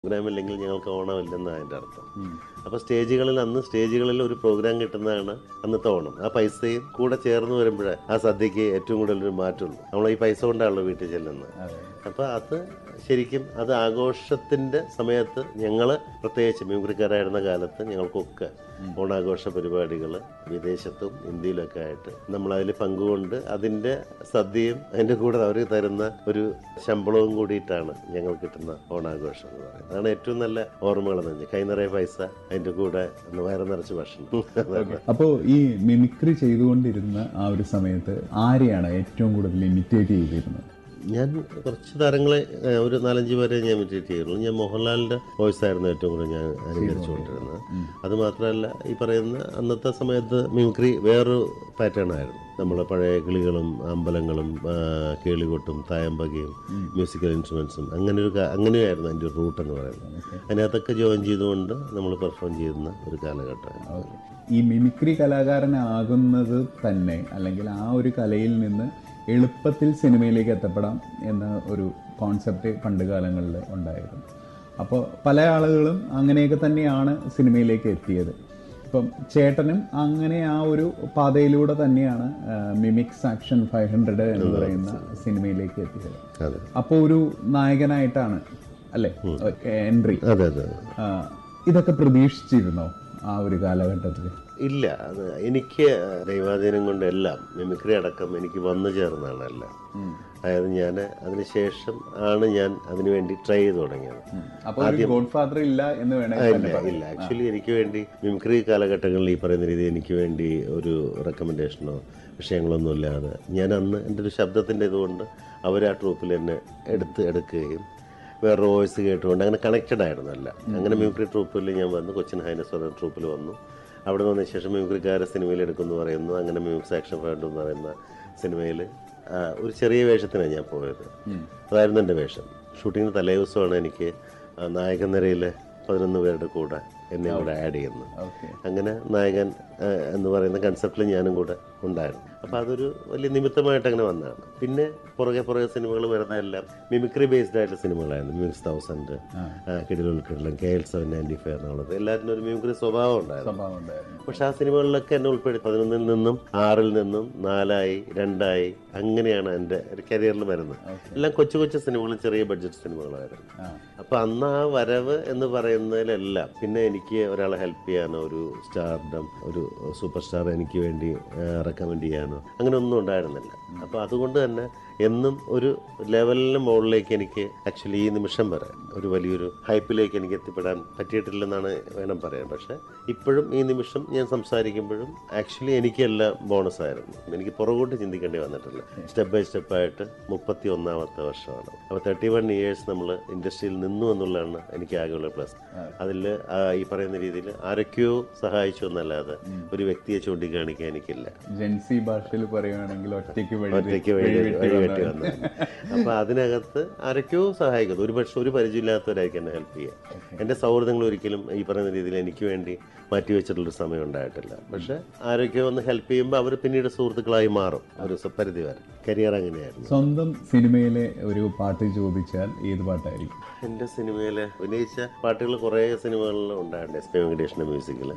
Programme ഇല്ലെങ്കിൽ ഞങ്ങൾക്ക് ഓണമില്ലെന്നാണ് അതിൻ്റെ അർത്ഥം അപ്പോൾ സ്റ്റേജുകളിൽ അന്ന് സ്റ്റേജുകളിൽ ഒരു പ്രോഗ്രാം കിട്ടുന്നതാണ് അന്നത്തെ ഓണം ആ പൈസയും കൂടെ ചേർന്ന് വരുമ്പോഴേ ആ സദ്യക്ക് ഏറ്റവും കൂടുതൽ ഒരു മാറ്റമുള്ളൂ നമ്മൾ ഈ പൈസ കൊണ്ടാണല്ലോ വീട്ടിൽ ചെല്ലുന്നത് അപ്പോൾ അത് ശരിക്കും അത് ആഘോഷത്തിൻ്റെ സമയത്ത് ഞങ്ങൾ പ്രത്യേകിച്ച് മ്യൂക്രിക്കാരായിരുന്ന കാലത്ത് ഞങ്ങൾക്കൊക്കെ ഓണാഘോഷ പരിപാടികൾ വിദേശത്തും ഇന്ത്യയിലൊക്കെ ആയിട്ട് നമ്മൾ അതിൽ പങ്കുകൊണ്ട് അതിൻ്റെ സദ്യയും അതിൻ്റെ കൂടെ അവർ തരുന്ന ഒരു ശമ്പളവും കൂടിയിട്ടാണ് ഞങ്ങൾ കിട്ടുന്ന ഓണാഘോഷം എന്ന് പറയുന്നത് അതാണ് ഏറ്റവും നല്ല ഓർമ്മകൾ തന്നെ കൈ നിറയെ പൈസ അതിൻ്റെ കൂടെ ഒന്ന് വയറ് നിറച്ച് ഭക്ഷണം അതാണ് അപ്പോ ഈ മിമിക്രി ചെയ്തുകൊണ്ടിരുന്ന ആ ഒരു സമയത്ത് ആരെയാണ് ഏറ്റവും കൂടുതൽ ഇമിറ്റേറ്റ് ചെയ്തിരുന്നത് ഞാൻ കുറച്ച് താരങ്ങളെ ഏഹ്, ഒരു നാലഞ്ച് പേരെ ഞാൻ ഇമിറ്റേറ്റ് ചെയ്യുള്ളൂ ഞാൻ മോഹൻലാലിൻ്റെ വോയിസ് ആയിരുന്നു ഏറ്റവും കൂടുതൽ ഞാൻ അനുകരിച്ചുകൊണ്ടിരുന്നത് അത് മാത്രമല്ല ഈ പറയുന്ന അന്നത്തെ സമയത്ത് മിമിക്രി വേറൊരു പാറ്റേൺ ആയിരുന്നു നമ്മളെ പഴയ കിളികളും അമ്പലങ്ങളും ആ, കേളികൊട്ടും തായമ്പകയും മ്യൂസിക്കൽ ഇൻസ്ട്രുമെൻസും അങ്ങനെ ഒരു കാ- അങ്ങനെയായിരുന്നു അതിൻ്റെ റൂട്ട് എന്ന് പറയുന്നത് അതിനകത്തൊക്കെ ജോയിൻ ചെയ്തുകൊണ്ട് നമ്മൾ പെർഫോം ചെയ്യുന്ന ഒരു കാലഘട്ടമായിരുന്നു ഈ മിമിക്രി കലാകാരനാകുന്നത് തന്നെ അല്ലെങ്കിൽ ആ ഒരു കലയിൽ നിന്ന് എളുപ്പത്തിൽ സിനിമയിലേക്ക് എത്തപ്പെടാം എന്ന ഒരു കോൺസെപ്റ്റ് പണ്ട് കാലങ്ങളിൽ ഉണ്ടായിരുന്നു അപ്പോൾ പല ആളുകളും അങ്ങനെയൊക്കെ തന്നെയാണ് സിനിമയിലേക്ക് എത്തിയത് ഇപ്പം ചേട്ടനും അങ്ങനെ ആ ഒരു പാതയിലൂടെ തന്നെയാണ് മിമിക്സ് ആക്ഷൻ ഫൈവ് ഹൺഡ്രഡ് എന്ന് പറയുന്ന സിനിമയിലേക്ക് എത്തിയത് അതെ അപ്പോൾ ഒരു നായകനായിട്ടാണ് അല്ലേ എൻട്രി അതെ അതെ ഇതൊക്കെ പ്രതീക്ഷിച്ചിരുന്നോ ആ ഒരു കാലഘട്ടത്തിൽ ഇല്ല അത് എനിക്ക് ദൈവാധീനം കൊണ്ട് എല്ലാം മിമിക്രി അടക്കം എനിക്ക് വന്നു ചേർന്നതാണ് എല്ലാം അതായത് ഞാൻ അതിനുശേഷം ആണ് ഞാൻ അതിനു വേണ്ടി ട്രൈ ചെയ്ത് തുടങ്ങിയത് അപ്പോൾ ഒരു ഗോഡ് ഫാദർ ഇല്ല എന്ന് വേണമെങ്കിൽ തന്നെ ഇല്ല ഇല്ല ആക്ച്വലി എനിക്ക് വേണ്ടി മിമിക്രി കാലഘട്ടങ്ങളിൽ ഈ പറയുന്ന രീതി എനിക്ക് വേണ്ടി ഒരു റെക്കമെൻഡേഷനോ വിഷയങ്ങളൊന്നും ഇല്ലാതെ ഞാൻ അന്ന് എൻ്റെ ഒരു ശബ്ദത്തിൻ്റെ ഇതുകൊണ്ട് അവർ ആ ട്രൂപ്പിൽ എന്നെ എടുത്ത് എടുക്കുകയും വേറെ വോയിസ് കേട്ടുകൊണ്ട് അങ്ങനെ കണക്റ്റഡ് ആയിരുന്നു അല്ല അങ്ങനെ മിമിക്രി ട്രൂപ്പിൽ ഞാൻ വന്നു കൊച്ചിൻ ഹൈനസ് പറയുന്ന ട്രൂപ്പിൽ വന്നു അവിടെ വന്ന ശേഷം മിമിക്രിക്കാരെ സിനിമയിൽ എടുക്കുമെന്ന് പറയുന്നു അങ്ങനെ മിമിക്സ് ആക്ഷൻ ഫാൻഡ് എന്ന് പറയുന്ന സിനിമയിൽ ഒരു ചെറിയ വേഷത്തിനാണ് ഞാൻ പോയത് അതായിരുന്നു എൻ്റെ വേഷം ഷൂട്ടിങ്ങിന് തലേ ദിവസമാണ് എനിക്ക് ആ, നായകൻ നിരയിലെ പതിനൊന്ന് പേരുടെ കൂടെ എന്നെ കൂടെ ആഡ് ചെയ്യുന്നത് ഓക്കെ അങ്ങനെ നായകൻ ആ, എന്ന് പറയുന്ന കൺസെപ്റ്റിൽ ഞാനും കൂടെ ഉണ്ടായിരുന്നു അപ്പോൾ അതൊരു വലിയ നിമിത്തമായിട്ട് അങ്ങനെ വന്നതാണ് പിന്നെ പുറകെ പുറകെ സിനിമകൾ വരുന്നതെല്ലാം മിമിക്രി ബേസ്ഡ് ആയിട്ടുള്ള സിനിമകളായിരുന്നു മിമിക്സ് തൗസൻഡ് കിടിലുൾക്കിടലും K L seven ninety five എന്നുള്ളത് എല്ലാത്തിനും ഒരു മിമിക്രി സ്വഭാവം ഉണ്ടായിരുന്നു സ്വഭാവം ഉണ്ടായിരുന്നു പക്ഷെ ആ സിനിമകളിലൊക്കെ എന്നെ ഉൾപ്പെടുത്തി പതിനൊന്നിൽ നിന്നും ആറിൽ നിന്നും നാലായി രണ്ടായി അങ്ങനെയാണ് എൻ്റെ കരിയറിൽ വരുന്നത് എല്ലാം കൊച്ചു കൊച്ചു സിനിമകളും ചെറിയ ബഡ്ജറ്റ് സിനിമകളായിരുന്നു ആ. അപ്പൊ അന്ന് ആ വരവ് എന്ന് പറയുന്നതിലെല്ലാം പിന്നെ എനിക്ക് ഒരാളെ ഹെൽപ്പ് ചെയ്യാനോ ഒരു സ്റ്റാർഡം ഒരു സൂപ്പർ സ്റ്റാർ എനിക്ക് വേണ്ടി റെക്കമെൻഡ് ചെയ്യാനോ അങ്ങനെ ഒന്നും ഉണ്ടായിരുന്നില്ല അപ്പൊ അതുകൊണ്ട് തന്നെ എന്നും ഒരു ലെവലിന് മുകളിലേക്ക് എനിക്ക് ആക്ച്വലി ഈ നിമിഷം വരെ ഒരു വലിയൊരു ഹൈപ്പിലേക്ക് എനിക്ക് എത്തിപ്പെടാൻ പറ്റിയിട്ടില്ലെന്നാണ് വേണം പറയാൻ പക്ഷെ ഇപ്പോഴും ഈ നിമിഷം ഞാൻ സംസാരിക്കുമ്പോഴും ആക്ച്വലി എനിക്കെല്ലാം ബോണസ് ആയിരുന്നു എനിക്ക് പുറകോട്ട് ചിന്തിക്കേണ്ടി വന്നിട്ടില്ല സ്റ്റെപ്പ് ബൈ സ്റ്റെപ്പായിട്ട് മുപ്പത്തി ഒന്നാമത്തെ വർഷമാണ് അപ്പോൾ തേർട്ടി വൺ ഇയേഴ്സ് നമ്മൾ ഇൻഡസ്ട്രിയിൽ നിന്നു എന്നുള്ളതാണ് എനിക്ക് ആകെയുള്ള പ്ലസ് അതിൽ ഈ പറയുന്ന രീതിയിൽ ആരൊക്കെയോ സഹായിച്ചു എന്നല്ലാതെ ഒരു വ്യക്തിയെ ചൂണ്ടിക്കാണിക്കാൻ എനിക്കില്ല ജെൻസി ഭാഷയിൽ പറയുകയാണെങ്കിൽ ഒറ്റയ്ക്ക് വഴി ഒറ്റയ്ക്ക് വഴി വഴിവെട്ടി വന്നത് അപ്പൊ അതിനകത്ത് ആരൊക്കെയോ സഹായിക്കുന്നു ഒരു പക്ഷെ ഒരു പരിചയമില്ലാത്തവരായിരിക്കും എന്നെ ഹെൽപ്പ് ചെയ്യുക എൻ്റെ സൗഹൃദങ്ങൾ ഒരിക്കലും ഈ പറയുന്ന രീതിയിൽ എനിക്ക് വേണ്ടി മാറ്റി വെച്ചിട്ടുള്ളൊരു സമയം ഉണ്ടായിട്ടില്ല പക്ഷെ ആരൊക്കെയോ ഒന്ന് ഹെൽപ്പ് ചെയ്യുമ്പോൾ അവർ പിന്നീട് സുഹൃത്തുക്കളായി മാറും ഒരു സ- പരിധി വരെ കരിയർ അങ്ങനെയായിരുന്നു സ്വന്തം സിനിമയിലെ ഒരു പാട്ട് ചോദിച്ചാൽ ഏത് പാട്ടായിരിക്കും എൻ്റെ സിനിമയിൽ അഭിനയിച്ച പാട്ടുകൾ കുറേ സിനിമകളിൽ ഉണ്ടായിട്ടുണ്ട് എസ് പി വെങ്കടേഷിൻ്റെ മ്യൂസിക്കിൽ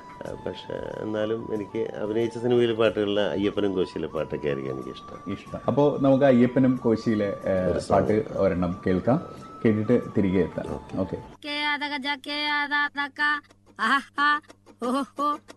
പക്ഷെ എന്നാലും എനിക്ക് അഭിനയിച്ച സിനിമയിലെ പാട്ടുകളിൽ അയ്യപ്പനും കോശിയിലെ പാട്ടൊക്കെ ആയിരിക്കും എനിക്കിഷ്ടം ഇഷ്ടം അപ്പോൾ നമുക്ക് അയ്യപ്പനും കോശിയിലെ ഏ, പാട്ട് ഒരെണ്ണം കേൾക്കാം കേട്ടിട്ട് തിരികെ എത്താം okay que ada ya que ada da ca aha ho ho